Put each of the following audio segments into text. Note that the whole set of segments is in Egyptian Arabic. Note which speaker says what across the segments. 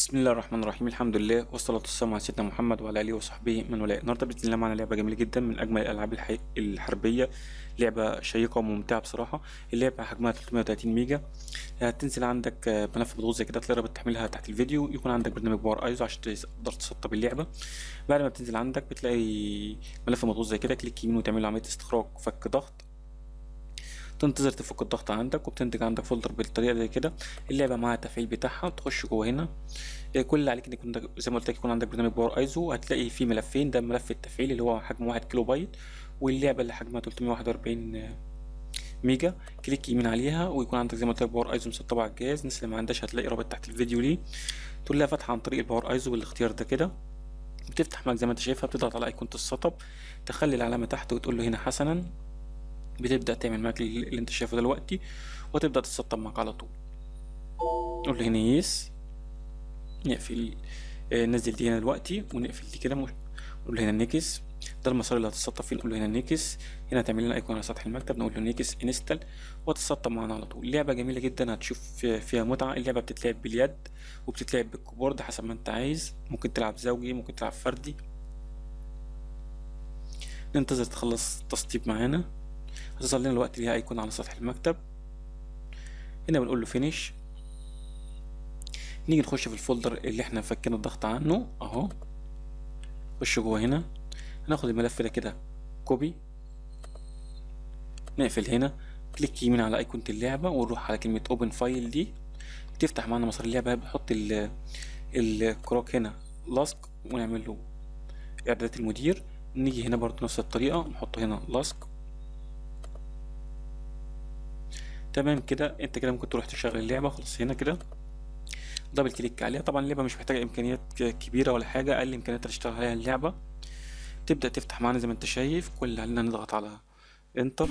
Speaker 1: بسم الله الرحمن الرحيم الحمد لله والصلاة والسلام على سيدنا محمد وعلى آله وصحبه من والاه النهاردة بإذن الله معانا لعبة جميلة جدا من أجمل الألعاب الحي... الحربية لعبة شيقة وممتعة بصراحة اللعبة حجمها 330 ميجا هتنزل عندك آه، ملف مضغوط زي كده تلاقي رابط تحميلها تحت الفيديو يكون عندك برنامج باور ايزو عشان تقدر تسطب اللعبة بعد ما بتنزل عندك بتلاقي ملف مضغوط زي كده كليك يمين وتعمل له عملية استخراج فك ضغط تنتظر تفك الضغط عندك وبتنتج عندك فولدر بالطريقه دي كده اللعبه معاها التفعيل بتاعها تخش جوه هنا إيه، كل اللي عليك انك يكون عندك- زي ما قلت لك يكون عندك برنامج باور ايزو هتلاقي فيه ملفين ده ملف التفعيل اللي هو حجمه 1 كيلو بايت واللعبه اللي حجمها 341 ميجا كليك يمين عليها ويكون عندك زي ما قلت لك باور ايزو مسطبه على الجهاز الناس اللي ما عندهاش هتلاقي رابط تحت الفيديو ليه تقول لها فاتحه عن طريق الباور ايزو بالاختيار ده كده بتفتح معاك زي ما انت شايفها بتضغط على ايقونه السطب تخلي العلامه تحت وتقول له هنا حسنا بتبدأ تعمل معاك اللي اللي انت شايفه دلوقتي وتبدأ تتسطب معاك على طول قول له هنا يس نقفل آه، ننزل دي هنا دلوقتي ونقفل دي كده مش- نقول له هنا نيكس ده المسار اللي هتتسطب فيه نقول له هنا نيكس هنا هتعمل لنا ايقونه على سطح المكتب نقول له نيكس انستال وتتسطب معانا على طول لعبه جميله جدا هتشوف فيها- فيها متعه اللعبه بتتلعب باليد وبتتلعب بالكيبورد حسب ما انت عايز ممكن تلعب زوجي ممكن تلعب فردي ننتظر تخلص تسطيب معانا هتظهر لنا الوقت ليها ايقونه على سطح المكتب هنا بنقول له فينيش نيجي نخش في الفولدر اللي احنا فكينا الضغط عنه اهو نخش جوه هنا هناخد الملف ده كده كوبي نقفل هنا كليك يمين على ايقونة اللعبة ونروح على كلمة اوبن فايل دي تفتح معانا مسار اللعبة بنحط ال الكروك هنا لاصق ونعمل له اعدادات المدير نيجي هنا برضو نفس الطريقة نحطه هنا لاصق تمام كده انت كده ممكن تروح تشغل اللعبة خلاص هنا كده دبل كليك عليها طبعا اللعبة مش محتاجة امكانيات ك- كبيرة ولا حاجة اقل امكانيات تشتغل عليها اللعبة تبدأ تفتح معانا زي ما انت شايف كل اللي علينا نضغط على انتر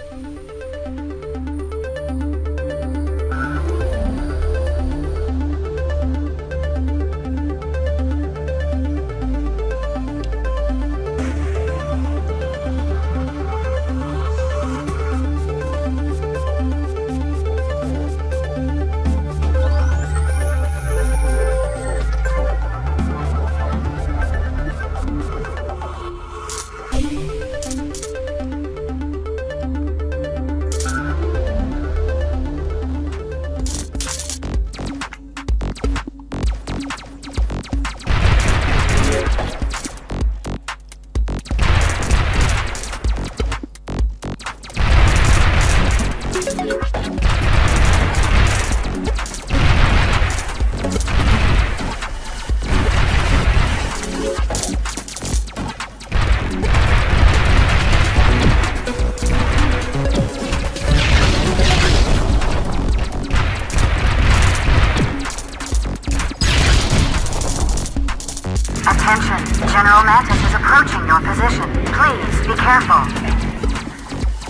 Speaker 2: Attention, General Mantis is approaching your position. Please be careful.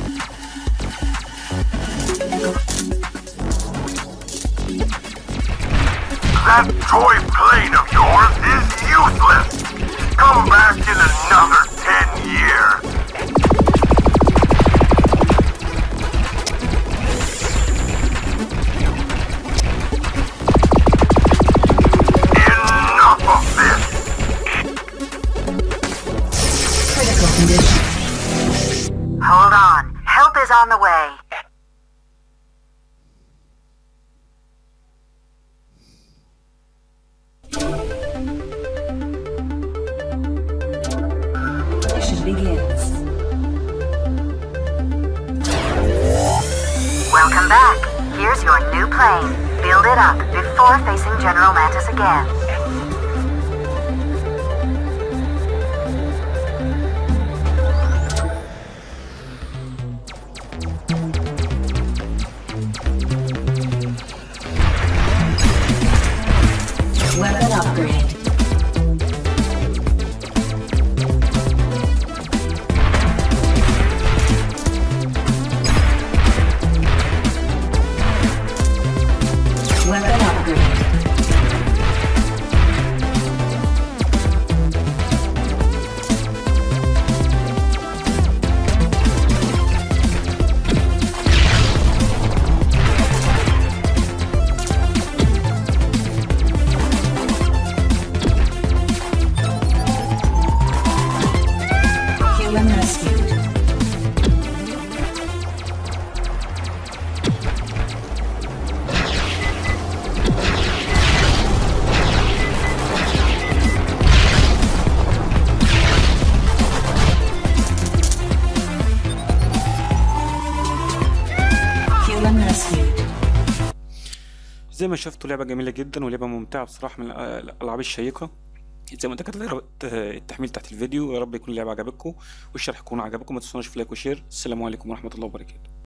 Speaker 3: That toy plane of yours is useless! Come back in another ten years! Enough of this!
Speaker 2: Critical condition. Hold on. Help is on the way.
Speaker 4: Mission begins.
Speaker 2: Welcome back. Here's your new plane. Build it up before facing General Mantis again.
Speaker 4: Weapon upgrade. Weapon upgrade.
Speaker 1: زي ما شفتوا لعبة جميلة جدا ولعبة ممتعة بصراحة من الأ- الألعاب الشيقة زي ما قلت لك هتلاقي التحميل تحت الفيديو يا رب يكون اللعبة عجبتكم والشرح يكون عجبكم ما تنسوناش في لايك وشير السلام عليكم ورحمة الله وبركاته